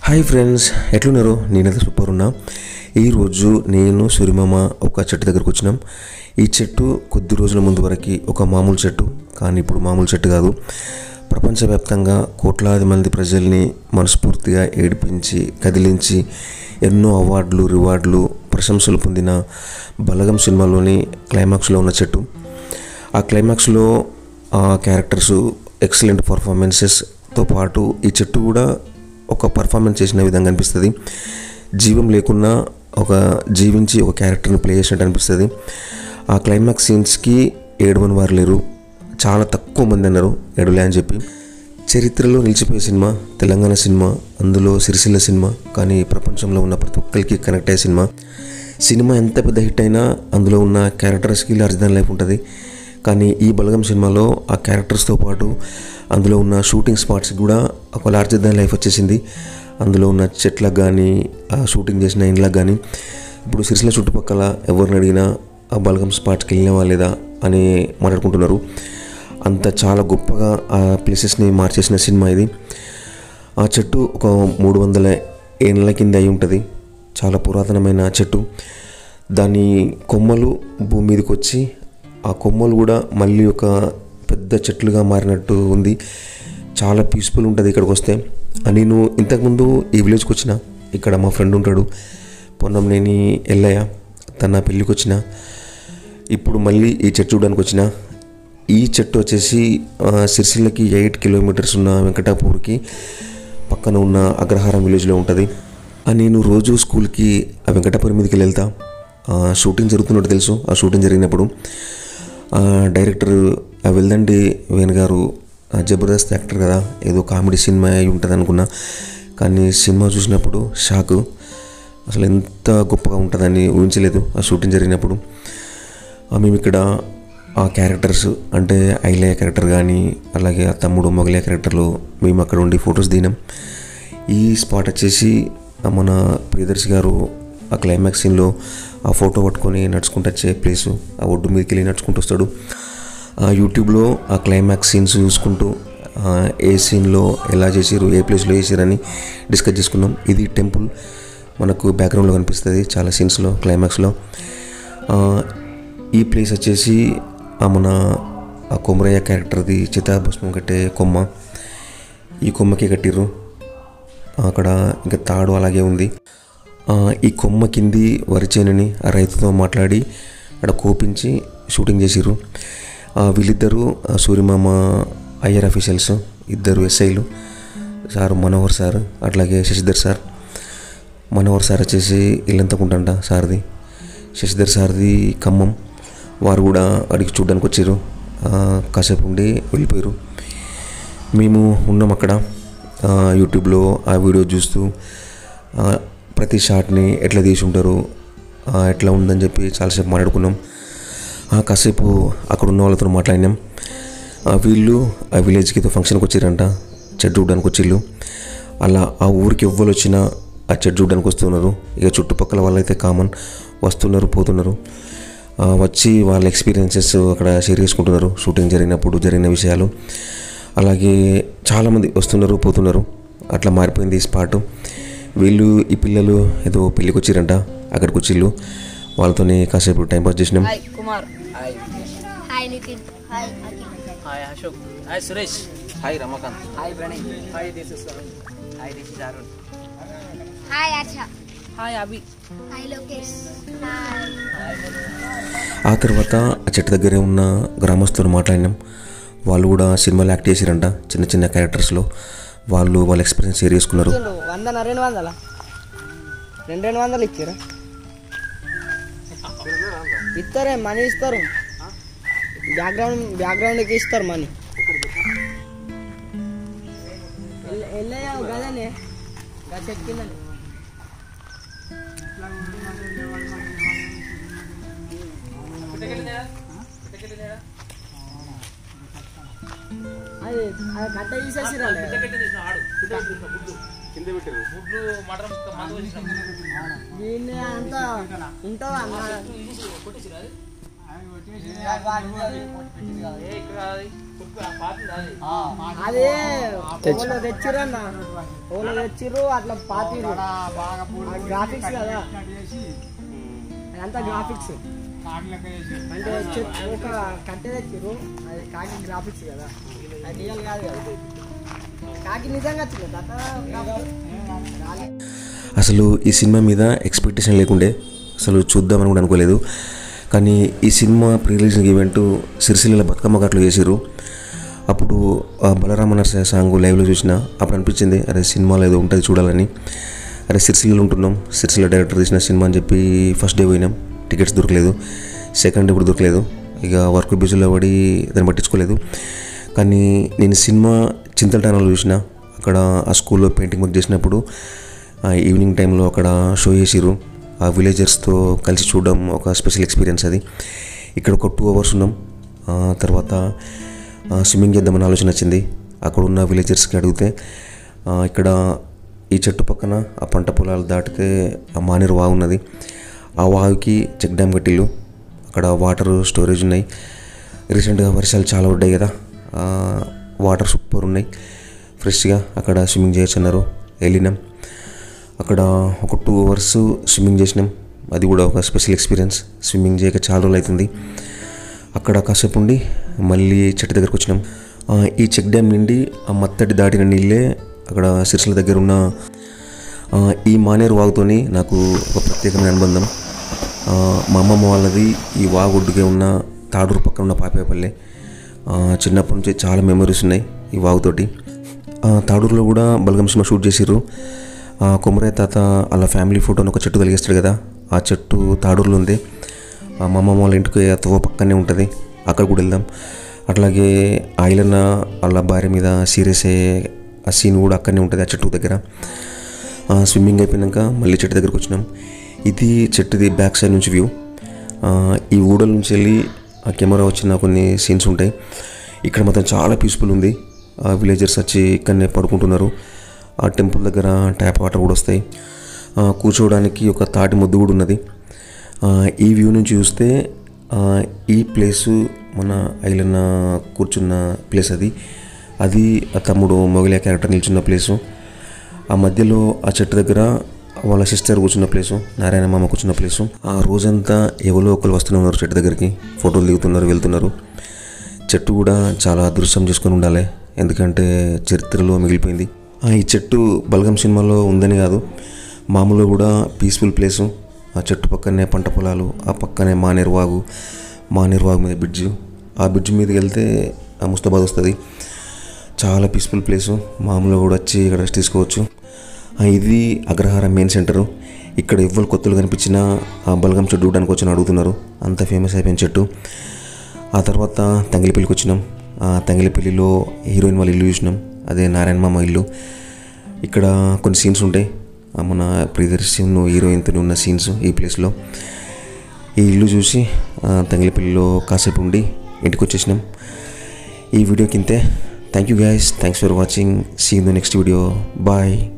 hi friends ఎట్లున్నారు నేనైతే super ఉన్నా ఈరోజు నేను సూర్యమామ ఒక చెట్టు దగ్గరకు వచ్చినాం ఈ చెట్టు కొద్ది రోజుల ముందు వరకు ఒక మామూలు చెట్టు కానీ ఇప్పుడు మామూలు చెట్టు కాదు ప్రపంచవ్యాప్తంగా కోట్లాది మంది ప్రజల్ని మనస్ఫూర్తిగా ఏడిపించి కదిలించి ఎన్నో అవార్డులు రివార్డులు ప్రశంసలు పొందిన బలగం సినిమాలోని క్లైమాక్స్లో ఉన్న చెట్టు ఆ క్లైమాక్స్లో ఆ క్యారెక్టర్స్ ఎక్సలెంట్ పర్ఫార్మెన్సెస్తో పాటు ఈ చెట్టు కూడా ఒక పర్ఫార్మెన్స్ చేసిన విధంగా అనిపిస్తుంది జీవం లేకున్నా ఒక జీవించి ఒక క్యారెక్టర్ని ప్లే చేసినట్టు అనిపిస్తుంది ఆ క్లైమాక్స్ సీన్స్కి ఏడవని వారు లేరు చాలా తక్కువ మంది అన్నారు ఏడవలే అని చెప్పి చరిత్రలో నిలిచిపోయే సినిమా తెలంగాణ సినిమా అందులో సిరిసిల్ల సినిమా కానీ ప్రపంచంలో ఉన్న ప్రతి ఒక్కరికి కనెక్ట్ అయ్యే సినిమా సినిమా ఎంత పెద్ద హిట్ అయినా అందులో ఉన్న క్యారెక్టర్స్కి లార్జ్ లైఫ్ ఉంటుంది కానీ ఈ బలగం సినిమాలో ఆ క్యారెక్టర్స్తో పాటు అందులో ఉన్న షూటింగ్ స్పాట్స్ కూడా ఒక లార్జర్ దాన్ లైఫ్ వచ్చేసింది అందులో ఉన్న చెట్లకు కానీ ఆ షూటింగ్ చేసిన ఇండ్లకు కానీ ఇప్పుడు సిరిసిల్ల చుట్టుపక్కల ఎవరిని అడిగినా ఆ బలగం స్పాట్స్కి వెళ్ళినవా లేదా అని మాట్లాడుకుంటున్నారు అంత చాలా గొప్పగా ఆ ప్లేసెస్ని మార్చేసిన సినిమా ఇది ఆ చెట్టు ఒక మూడు వందల ఏళ్ళ కింద అయి ఉంటుంది చాలా పురాతనమైన చెట్టు దాని కొమ్మలు భూమి మీదకి వచ్చి ఆ కొమ్మలు కూడా మళ్ళీ ఒక పెద్ద చెట్లుగా మారినట్టు ఉంది చాలా పీస్ఫుల్ ఉంటుంది ఇక్కడికి వస్తే ఆ నేను ఇంతకుముందు ఈ విలేజ్కి వచ్చిన ఇక్కడ మా ఫ్రెండ్ ఉంటాడు పొన్నంనేని ఎల్లయ్య తన పెళ్ళికి వచ్చిన ఇప్పుడు మళ్ళీ ఈ చెట్టు చూడడానికి వచ్చిన ఈ చెట్టు వచ్చేసి ఆ, సిరిసిల్లకి ఎయిట్ కిలోమీటర్స్ ఉన్న వెంకటాపూర్కి పక్కన ఉన్న అగ్రహారం విలేజ్లో ఉంటుంది ఆ, నేను రోజు స్కూల్కి ఆ వెంకటాపురం మీదకి వెళ్తా ఆ, షూటింగ్ జరుగుతున్నట్టు తెలుసు ఆ షూటింగ్ జరిగినప్పుడు ఆ, డైరెక్టర్ ఆ వెల్దండి వేణు గారు ఆ, జబర్దస్త్ యాక్టర్ కదా ఏదో కామెడీ సినిమా అయి ఉంటుంది అనుకున్నా కానీ సినిమా చూసినప్పుడు షాకు అసలు ఎంత గొప్పగా ఉంటుందని ఊహించలేదు ఆ షూటింగ్ జరిగినప్పుడు ఆ, మేము ఇక్కడ ఆ క్యారెక్టర్స్ అంటే ఐలయ్య క్యారెక్టర్ కానీ అలాగే ఆ తమ్ముడు మొగలయ్య క్యారెక్టర్లు మేము అక్కడ ఉండి ఫొటోస్ దిగినాం ఈ స్పాట్ వచ్చేసి ఆ మన ప్రియదర్శి గారు ఆ క్లైమాక్స్ సీన్లో ఆ ఫోటో పట్టుకొని నడుచుకుంటూ వచ్చే ప్లేసు ఆ ఒడ్డు మీదకి వెళ్ళి నడుచుకుంటూ వస్తాడు ఆ యూట్యూబ్లో ఆ క్లైమాక్స్ సీన్స్ చూసుకుంటూ ఆ, ఏ సీన్లో ఎలా చేసిరు ఏ ప్లేస్లో చేసిరని డిస్కస్ చేసుకున్నాం ఇది టెంపుల్ మనకు బ్యాక్గ్రౌండ్లో కనిపిస్తుంది చాలా సీన్స్లో క్లైమాక్స్లో ఆ, ఈ ప్లేస్ వచ్చేసి ఆ మన ఆ కొమరయ్య క్యారెక్టర్ది చితాభస్మం కట్టే కొమ్మ ఈ కొమ్మకి కట్టిర్రు అక్కడ ఇంకా తాడు అలాగే ఉంది ఆ, ఈ కొమ్మ కింది వరి చేనుని ఆ రైతుతో మాట్లాడి అక్కడ కోపించి షూటింగ్ చేసిర్రు ఆ, వీళ్ళిద్దరూ ఆ, సూర్యమామ ఐఆర్ అఫీషియల్స్ ఇద్దరు ఎస్ఐలు సార్ మనోహర్ సార్ అట్లాగే శశిధర్ సార్ మనోహర్ సార్ వచ్చేసి ఇల్లంతకుంటంట సార్ది శశిధర్ సార్ది ఖమ్మం వారు కూడా అడిగి చూడడానికి వచ్చారు ఆ, కాసేపు ఉండి వెళ్ళిపోయారు మేము ఉన్నాం అక్కడ ఆ, యూట్యూబ్లో ఆ వీడియో చూస్తూ ఆ, ప్రతి షాట్ని ఎట్లా తీసి ఉంటారు ఆ, ఎట్లా ఉందని చెప్పి చాలాసేపు మాట్లాడుకున్నాం ఆ, కాసేపు అక్కడ ఉన్న వాళ్ళతో మాట్లాడినాం ఆ, వీళ్ళు ఆ విలేజ్కి ఏదో ఫంక్షన్కి వచ్చారంట చెట్టు చూడడానికి వచ్చిళ్ళు అలా ఆ ఊరికి ఎవ్వరు వచ్చినా ఆ చెట్టు చూడడానికి వస్తున్నారు ఇక చుట్టుపక్కల వాళ్ళైతే కామన్ వస్తున్నారు పోతున్నారు ఆ, వచ్చి వాళ్ళ ఎక్స్పీరియన్సెస్ అక్కడ షేర్ చేసుకుంటున్నారు షూటింగ్ జరిగినప్పుడు జరిగిన విషయాలు అలాగే చాలామంది వస్తున్నారు పోతున్నారు అట్లా మారిపోయింది ఈ స్పాట్ వీళ్ళు ఈ పిల్లలు ఏదో పెళ్ళికి వచ్చిరంట అక్కడికి వచ్చిళ్ళు వాళ్ళతోని కాసేపు టైం పాస్ చేసినాం hi Kumar hi hi Nitin hi Akhil hi Ashok hi Suresh hi Ramakanth hi Pranay hi this is hi this is Arun hi Harsha hi Abhi hi Lokesh hi ఆ తర్వాత ఆ చెట్టు దగ్గరే ఉన్న గ్రామస్తులు మాట్లాడినాం వాళ్ళు కూడా సినిమాలో యాక్ట్ చేసిరంట చిన్న చిన్న క్యారెక్టర్స్లో వాళ్ళు వాళ్ళ ఎక్స్పీరియన్స్ షేర్ చేసుకున్నారు వందన రెండు వందల రెండు రెండు వందలు ఇచ్చారా ఇస్తారే మనీ ఇస్తారు బ్యాక్గ్రౌండ్ బ్యాక్గ్రౌండ్కి ఇస్తారు మనీ వెళ్ళాయా గదనే గద చెట్టు కిందనే అది అది కట్ట తీసేసిరా దీన్ని అంతా ఉంటావా అన్న అది ఓలో తెచ్చిర్రు అన్న ఓలో తెచ్చిర్రు అట్లా పాతిరు గ్రాఫిక్స్ కదా అదంతా గ్రాఫిక్స్ అంటే చె- ఒక కట్టె తెచ్చిర్రు అది కాకి గ్రాఫిక్స్ కదా అది రియల్ కాదు కదా కాకి నిజంగా వచ్చింది దత్త రాలే అసలు ఈ సినిమా మీద ఎక్స్పెక్టేషన్ లేకుండే అసలు చూద్దామని కూడా అనుకోలేదు కానీ ఈ cinema pre release event Sircilla Bathukamma ఘాట్లో చేసిర్రు అప్పుడు ఆ బలరామ నరసయ్య సాంగ్ లైవ్లో చూసిన అప్పుడు అనిపించింది అరే సినిమాలో ఏదో ఉంటుంది చూడాలని అరే సిరిసిల్లలో ఉంటున్నాం సిరిసిల్ల డైరెక్టర్ తీసిన సినిమా అని చెప్పి ఫస్ట్ డే పోయినాం టికెట్స్ దొరకలేదు సెకండ్ డే కూడా దొరకలేదు ఇక వర్క్ బిజీలో పడి దాన్ని పట్టించుకోలేదు కానీ నేను సినిమా చింతలటానాలో చూసిన అక్కడ ఆ స్కూల్లో పెయింటింగ్ వర్క్ చేసినప్పుడు ఆ ఈవినింగ్ టైంలో అక్కడ షో చేసిర్రు ఆ విలేజర్స్తో కలిసి చూడడం ఒక స్పెషల్ ఎక్స్పీరియన్స్ అది ఇక్కడ ఒక టూ అవర్స్ ఉన్నాం ఆ తర్వాత ఆ, స్విమ్మింగ్ చేద్దామని ఆలోచన వచ్చింది అక్కడ ఉన్న విలేజర్స్కి అడిగితే ఆ, ఇక్కడ ఈ చెట్టు పక్కన ఆ పంట పొలాలు దాటితే ఆ మానేరు వాగు ఉన్నది ఆ వాగుకి చెక్ డ్యామ్ కట్టిల్లు అక్కడ వాటర్ స్టోరేజ్ ఉన్నాయి రీసెంట్గా వర్షాలు చాలా పడ్డాయి కదా ఆ, వాటర్ సూపర్ ఉన్నాయి ఫ్రెష్గా అక్కడ స్విమ్మింగ్ చేయొచ్చు అన్నారు వెళ్ళినాం అక్కడ ఒక టూ అవర్స్ స్విమ్మింగ్ చేసినాం అది కూడా ఒక స్పెషల్ ఎక్స్పీరియన్స్ స్విమ్మింగ్ చేయక చాలా రోజులు అవుతుంది అక్కడ కాసేపు ఉండి మళ్ళీ చెట్టు దగ్గరకు వచ్చినాం ఆ, ఈ చెక్ డ్యామ్ నుండి ఆ మత్తడి దాటిన నీళ్ళే అక్కడ సిరిసిల దగ్గర ఉన్న ఆ, ఈ మానేరు వాగుతోని నాకు ఒక ప్రత్యేకమైన అనుబంధం ఆ, మా అమ్మమ్మ వాళ్ళది ఈ వాగు ఒడ్డుకే ఉన్న తాడూరు పక్కన ఉన్న పాపేపల్లె ఆ, చిన్నప్పటి నుంచి చాలా మెమరీస్ ఉన్నాయి ఈ వాగుతోటి ఆ, తాడూరులో కూడా బలగం సినిమా షూట్ చేసిర్రు ఆ, కొమరయ్య తాత వాళ్ళ ఫ్యామిలీ ఫోటోని ఒక చెట్టు కలిగిస్తాడు కదా ఆ చెట్టు తాడూరులో ఉంది ఆ, మా అమ్మమ్మ వాళ్ళ ఇంటికి ఆ తువ్వ పక్కనే ఉంటుంది అక్కడ కూడా వెళ్దాం అట్లాగే ఆయిలన్న వాళ్ళ భార్య మీద సీరియస్ అయ్యే ఆ సీన్ కూడా అక్కడనే ఉంటుంది ఆ చెట్టు దగ్గర ఆ, స్విమ్మింగ్ అయిపోయినాక మళ్ళీ చెట్టు దగ్గరకు వచ్చినాం ఇది చెట్టుది బ్యాక్ సైడ్ నుంచి వ్యూ ఆ, ఈ ఊడల నుంచి వెళ్ళి ఆ కెమెరా వచ్చిన కొన్ని సీన్స్ ఉంటాయి ఇక్కడ మాత్రం చాలా పీస్ఫుల్ ఉంది ఆ విలేజర్స్ వచ్చి ఇక్కడనే పడుకుంటున్నారు ఆ టెంపుల్ దగ్గర ట్యాప్ వాటర్ కూడా వస్తాయి ఆ, కూర్చోవడానికి ఒక తాటి ముద్దు కూడా ఉన్నది ఆ, ఈ వ్యూ నుంచి చూస్తే ఆ, ఈ ప్లేసు మన ఐలన్న కూర్చున్న ప్లేస్ అది అది ఆ తమ్ముడు మొగలియా క్యారెక్టర్ నిల్చున్న ప్లేసు ఆ మధ్యలో ఆ చెట్టు దగ్గర వాళ్ళ సిస్టర్ కూర్చున్న ప్లేసు నారాయణ మామ కూర్చున్న ప్లేసు ఆ రోజంతా ఎవరో ఒకరు వస్తూనే ఉన్నారు చెట్టు దగ్గరికి ఫోటోలు దిగుతున్నారు వెళ్తున్నారు చెట్టు కూడా చాలా అదృశ్యం చేసుకొని ఉండాలి ఎందుకంటే చరిత్రలో మిగిలిపోయింది ఆ, ఈ చెట్టు బల్గం సినిమాలో ఉందని కాదు మామూలుగా కూడా పీస్ఫుల్ ప్లేసు ఆ చెట్టు పక్కనే పంట పొలాలు ఆ పక్కనే మానేరు వాగు మానేరు వాగు మీద బ్రిడ్జ్ ఆ బ్రిడ్జ్ మీదకి వెళ్తే ఆ ముస్తాబాద్ వస్తుంది చాలా పీస్ఫుల్ ప్లేసు మామూలుగా కూడా వచ్చి ఇక్కడ రెస్ట్ తీసుకోవచ్చు ఆ, ఇది అగ్రహారం మెయిన్ సెంటరు ఇక్కడ ఎవ్వరు కొత్తలు కనిపించినా ఆ బలగం చెట్టు చూడడానికి వచ్చి అడుగుతున్నారు అంత ఫేమస్ అయిపోయిన చెట్టు ఆ తర్వాత తంగిలిపల్లికి వచ్చినాం ఆ తంగిలిపల్లిలో హీరోయిన్ వాళ్ళ ఇల్లు చూసినాం అదే నారాయణ మామ ఇల్లు ఇక్కడ కొన్ని సీన్స్ ఉంటాయి ఆ మన ప్రియదర్శన్ హీరోయిన్తో ఉన్న సీన్స్ ఈ ప్లేస్లో ఈ ఇల్లు చూసి ఆ, తంగిలిపల్లిలో కాసేపు ఉండి ఇంటికి వచ్చేసినాం ఈ వీడియోకి ఇంతే thank you guys thanks for watching see in the next video bye